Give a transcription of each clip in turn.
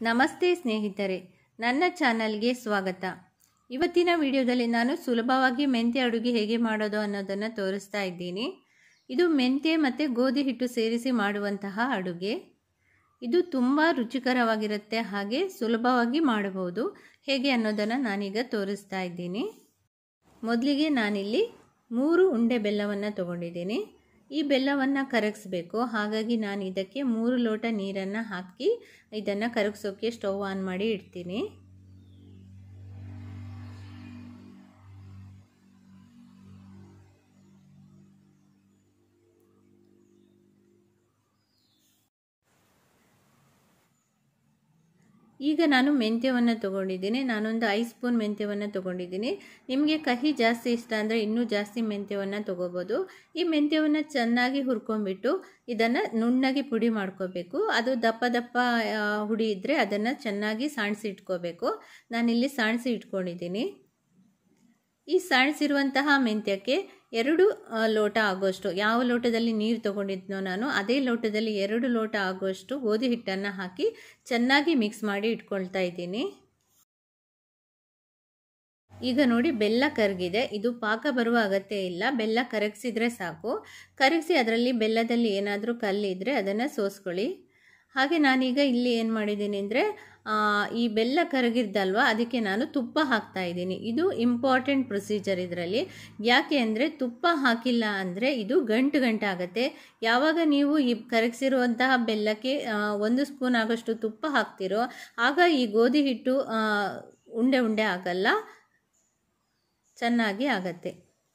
ನಮಸ್ತೆ ಸ್ನೇಹಿತರೆ ನನ್ನ ಚಾನಲ್ಗೆ ಸ್ವಾಗತ ಇವತ್ತಿನ ವಿಡಿಯೋದಲ್ಲಿ ನಾನು ಸುಲಭವಾಗಿ ಮೆಂತ್ಯ ಅಡುಗೆ ಹೇಗೆ ಮಾಡೋದು ಅನ್ನೋದನ್ನು ತೋರಿಸ್ತಾ ಇದ್ದೀನಿ ಇದು ಮೆಂತ್ಯ ಮತ್ತು ಗೋಧಿ ಹಿಟ್ಟು ಸೇರಿಸಿ ಮಾಡುವಂತಹ ಅಡುಗೆ ಇದು ತುಂಬ ರುಚಿಕರವಾಗಿರುತ್ತೆ ಹಾಗೆ ಸುಲಭವಾಗಿ ಮಾಡಬಹುದು ಹೇಗೆ ಅನ್ನೋದನ್ನು ನಾನೀಗ ತೋರಿಸ್ತಾ ಇದ್ದೀನಿ ಮೊದಲಿಗೆ ನಾನಿಲ್ಲಿ ಮೂರು ಉಂಡೆ ಬೆಲ್ಲವನ್ನು ತಗೊಂಡಿದ್ದೀನಿ ಈ ಬೆಲ್ಲವನ್ನು ಕರಗಿಸ್ಬೇಕು ಹಾಗಾಗಿ ನಾನು ಇದಕ್ಕೆ ಮೂರು ಲೋಟ ನೀರನ್ನು ಹಾಕಿ ಇದನ್ನು ಕರಗಿಸೋಕ್ಕೆ ಸ್ಟವ್ ಆನ್ ಮಾಡಿ ಇಡ್ತೀನಿ ಈಗ ನಾನು ಮೆಂತ್ಯವನ್ನು ತೊಗೊಂಡಿದ್ದೀನಿ ನಾನೊಂದು ಐದು ಸ್ಪೂನ್ ಮೆಂತ್ಯವನ್ನು ತೊಗೊಂಡಿದ್ದೀನಿ ನಿಮಗೆ ಕಹಿ ಜಾಸ್ತಿ ಇಷ್ಟ ಅಂದರೆ ಇನ್ನೂ ಜಾಸ್ತಿ ಮೆಂತ್ಯವನ್ನು ತೊಗೋಬೋದು ಈ ಮೆಂತ್ಯವನ್ನು ಚೆನ್ನಾಗಿ ಹುರ್ಕೊಂಡ್ಬಿಟ್ಟು ಇದನ್ನು ನುಣ್ಣಗೆ ಪುಡಿ ಮಾಡ್ಕೋಬೇಕು ಅದು ದಪ್ಪ ದಪ್ಪ ಹುಡಿ ಇದ್ದರೆ ಅದನ್ನು ಚೆನ್ನಾಗಿ ಸಾಣಿಸಿ ಇಟ್ಕೋಬೇಕು ನಾನಿಲ್ಲಿ ಸಾಣಿಸಿ ಇಟ್ಕೊಂಡಿದ್ದೀನಿ ಈ ಸಾಣಿಸಿರುವಂತಹ ಮೆಂತ್ಯಕ್ಕೆ ಎರಡು ಲೋಟ ಆಗೋಷ್ಟು ಯಾವ ಲೋಟದಲ್ಲಿ ನೀರು ತೊಗೊಂಡಿದ್ನೋ ನಾನು ಅದೇ ಲೋಟದಲ್ಲಿ ಎರಡು ಲೋಟ ಆಗೋಷ್ಟು ಗೋಧಿ ಹಿಟ್ಟನ್ನು ಹಾಕಿ ಚೆನ್ನಾಗಿ ಮಿಕ್ಸ್ ಮಾಡಿ ಇಟ್ಕೊಳ್ತಾ ಇದ್ದೀನಿ ಈಗ ನೋಡಿ ಬೆಲ್ಲ ಕರಗಿದೆ ಇದು ಪಾಕ ಬರುವ ಅಗತ್ಯ ಇಲ್ಲ ಬೆಲ್ಲ ಕರಗಿಸಿದ್ರೆ ಸಾಕು ಕರಗಿಸಿ ಅದರಲ್ಲಿ ಬೆಲ್ಲದಲ್ಲಿ ಏನಾದರೂ ಕಲ್ಲಿದ್ದರೆ ಅದನ್ನು ಸೋಸ್ಕೊಳ್ಳಿ ಹಾಗೆ ನಾನೀಗ ಇಲ್ಲಿ ಏನು ಮಾಡಿದ್ದೀನಿ ಅಂದರೆ ಈ ಬೆಲ್ಲ ಕರಗಿರ್ದಲ್ವ ಅದಕ್ಕೆ ನಾನು ತುಪ್ಪ ಹಾಕ್ತಾ ಇದ್ದೀನಿ ಇದು ಇಂಪಾರ್ಟೆಂಟ್ ಪ್ರೊಸೀಜರ್ ಇದರಲ್ಲಿ ಯಾಕೆ ಅಂದರೆ ತುಪ್ಪ ಹಾಕಿಲ್ಲ ಅಂದರೆ ಇದು ಗಂಟು ಗಂಟು ಆಗುತ್ತೆ ಯಾವಾಗ ನೀವು ಈ ಕರಗಿಸಿರುವಂತಹ ಬೆಲ್ಲಕ್ಕೆ ಒಂದು ಸ್ಪೂನ್ ಆಗೋಷ್ಟು ತುಪ್ಪ ಹಾಕ್ತಿರೋ ಆಗ ಈ ಗೋಧಿ ಹಿಟ್ಟು ಉಂಡೆ ಉಂಡೆ ಆಗಲ್ಲ ಚೆನ್ನಾಗಿ ಆಗತ್ತೆ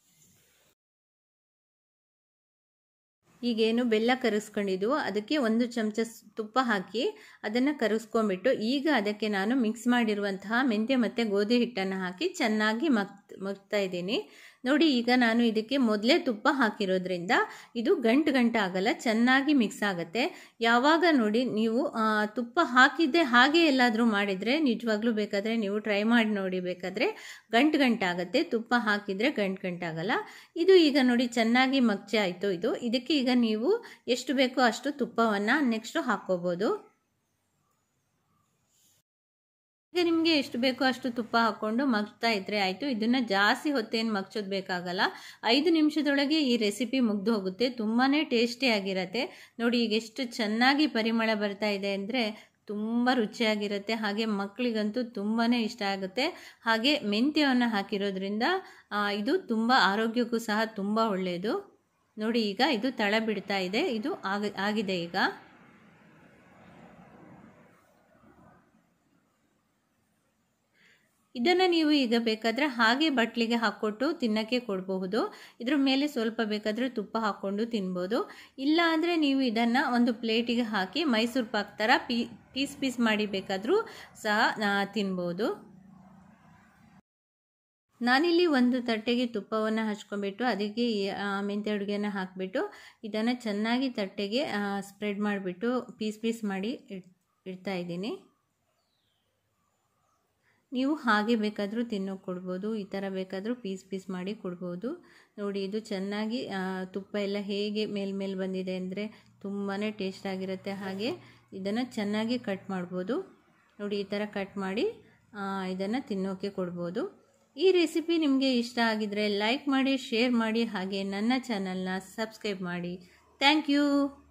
ಈಗೇನು ಬೆಲ್ಲ ಕರಗಿಸ್ಕೊಂಡಿದ್ವು ಅದಕ್ಕೆ ಒಂದು ಚಮಚ ತುಪ್ಪ ಹಾಕಿ ಅದನ್ನು ಕರಗಿಸ್ಕೊಂಡ್ಬಿಟ್ಟು ಈಗ ಅದಕ್ಕೆ ನಾನು ಮಿಕ್ಸ್ ಮಾಡಿರುವಂತಹ ಮೆಂತ್ಯ ಮತ್ತು ಗೋಧಿ ಹಿಟ್ಟನ್ನು ಹಾಕಿ ಚೆನ್ನಾಗಿ ಮಕ್ ಮಗ್ತಾ ಇದ್ದೀನಿ ನೋಡಿ ಈಗ ನಾನು ಇದಕ್ಕೆ ಮೊದಲೇ ತುಪ್ಪ ಹಾಕಿರೋದ್ರಿಂದ ಇದು ಗಂಟು ಗಂಟು ಆಗಲ್ಲ ಚೆನ್ನಾಗಿ ಮಿಕ್ಸ್ ಆಗುತ್ತೆ ಯಾವಾಗ ನೋಡಿ ನೀವು ತುಪ್ಪ ಹಾಕಿದ್ದೆ ಹಾಗೆ ಎಲ್ಲಾದರೂ ಮಾಡಿದರೆ ನಿಜವಾಗ್ಲೂ ಬೇಕಾದರೆ ನೀವು ಟ್ರೈ ಮಾಡಿ ನೋಡಿ ಬೇಕಾದರೆ ಗಂಟು ಗಂಟು ಆಗುತ್ತೆ ತುಪ್ಪ ಹಾಕಿದರೆ ಗಂಟು ಗಂಟು ಆಗಲ್ಲ ಇದು ಈಗ ನೋಡಿ ಚೆನ್ನಾಗಿ ಮಗ್ಚೆ ಆಯಿತು ಇದು ಇದಕ್ಕೆ ಈಗ ನೀವು ಎಷ್ಟು ಬೇಕೋ ಅಷ್ಟು ತುಪ್ಪವನ್ನು ನೆಕ್ಸ್ಟು ಹಾಕ್ಕೋಬೋದು ಈಗ ನಿಮಗೆ ಎಷ್ಟು ಬೇಕೋ ಅಷ್ಟು ತುಪ್ಪ ಹಾಕ್ಕೊಂಡು ಮಗ್ತಾ ಇದ್ರೆ ಆಯಿತು ಇದನ್ನು ಜಾಸ್ತಿ ಹೊತ್ತೇನು ಮಗ್ಚೋದು ಬೇಕಾಗಲ್ಲ ಐದು ನಿಮಿಷದೊಳಗೆ ಈ ರೆಸಿಪಿ ಮುಗ್ದು ಹೋಗುತ್ತೆ ತುಂಬಾ ಟೇಸ್ಟಿಯಾಗಿರತ್ತೆ ನೋಡಿ ಈಗ ಎಷ್ಟು ಚೆನ್ನಾಗಿ ಪರಿಮಳ ಬರ್ತಾ ಇದೆ ಅಂದರೆ ತುಂಬ ರುಚಿಯಾಗಿರುತ್ತೆ ಹಾಗೆ ಮಕ್ಕಳಿಗಂತೂ ತುಂಬಾ ಇಷ್ಟ ಆಗುತ್ತೆ ಹಾಗೆ ಮೆಂತ್ಯವನ್ನು ಹಾಕಿರೋದ್ರಿಂದ ಇದು ತುಂಬ ಆರೋಗ್ಯಕ್ಕೂ ಸಹ ತುಂಬ ಒಳ್ಳೆಯದು ನೋಡಿ ಈಗ ಇದು ತಳ ಬಿಡ್ತಾ ಇದೆ ಇದು ಆಗ ಆಗಿದೆ ಈಗ ಇದನ್ನು ನೀವು ಈಗ ಬೇಕಾದರೆ ಹಾಗೆ ಬಟ್ಲಿಗೆ ಹಾಕ್ಕೊಟ್ಟು ತಿನ್ನೋಕ್ಕೆ ಕೊಡಬಹುದು ಇದ್ರ ಮೇಲೆ ಸ್ವಲ್ಪ ಬೇಕಾದರೆ ತುಪ್ಪ ಹಾಕ್ಕೊಂಡು ತಿನ್ಬೋದು ಇಲ್ಲ ಅಂದರೆ ನೀವು ಇದನ್ನು ಒಂದು ಪ್ಲೇಟಿಗೆ ಹಾಕಿ ಮೈಸೂರು ಪಾಕ್ ಥರ ಪೀ ಪೀಸ್ ಪೀಸ್ ಮಾಡಿ ಬೇಕಾದರೂ ಸಹ ತಿನ್ಬೋದು ನಾನಿಲ್ಲಿ ಒಂದು ತಟ್ಟೆಗೆ ತುಪ್ಪವನ್ನು ಹಚ್ಕೊಂಡ್ಬಿಟ್ಟು ಅದಕ್ಕೆ ಮೆಂತ್ಯ ಅಡುಗೆನ ಹಾಕಿಬಿಟ್ಟು ಇದನ್ನು ಚೆನ್ನಾಗಿ ತಟ್ಟೆಗೆ ಸ್ಪ್ರೆಡ್ ಮಾಡಿಬಿಟ್ಟು ಪೀಸ್ ಪೀಸ್ ಮಾಡಿ ಇಡ್ತಾ ಇದ್ದೀನಿ ನೀವು ಹಾಗೆ ಬೇಕಾದರೂ ತಿನ್ನೋಕೆ ಕೊಡ್ಬೋದು ಈ ಥರ ಬೇಕಾದರೂ ಪೀಸ್ ಪೀಸ್ ಮಾಡಿ ಕೊಡ್ಬೋದು ನೋಡಿ ಇದು ಚೆನ್ನಾಗಿ ತುಪ್ಪ ಎಲ್ಲ ಹೇಗೆ ಮೇಲ್ಮೇಲೆ ಬಂದಿದೆ ಅಂದರೆ ತುಂಬಾ ಟೇಸ್ಟ್ ಆಗಿರುತ್ತೆ ಹಾಗೆ ಇದನ್ನು ಚೆನ್ನಾಗಿ ಕಟ್ ಮಾಡ್ಬೋದು ನೋಡಿ ಈ ಥರ ಕಟ್ ಮಾಡಿ ಇದನ್ನು ತಿನ್ನೋಕೆ ಕೊಡ್ಬೋದು ಈ ರೆಸಿಪಿ ನಿಮಗೆ ಇಷ್ಟ ಆಗಿದರೆ ಲೈಕ್ ಮಾಡಿ ಶೇರ್ ಮಾಡಿ ಹಾಗೆ ನನ್ನ ಚಾನಲ್ನ ಸಬ್ಸ್ಕ್ರೈಬ್ ಮಾಡಿ ಥ್ಯಾಂಕ್ ಯು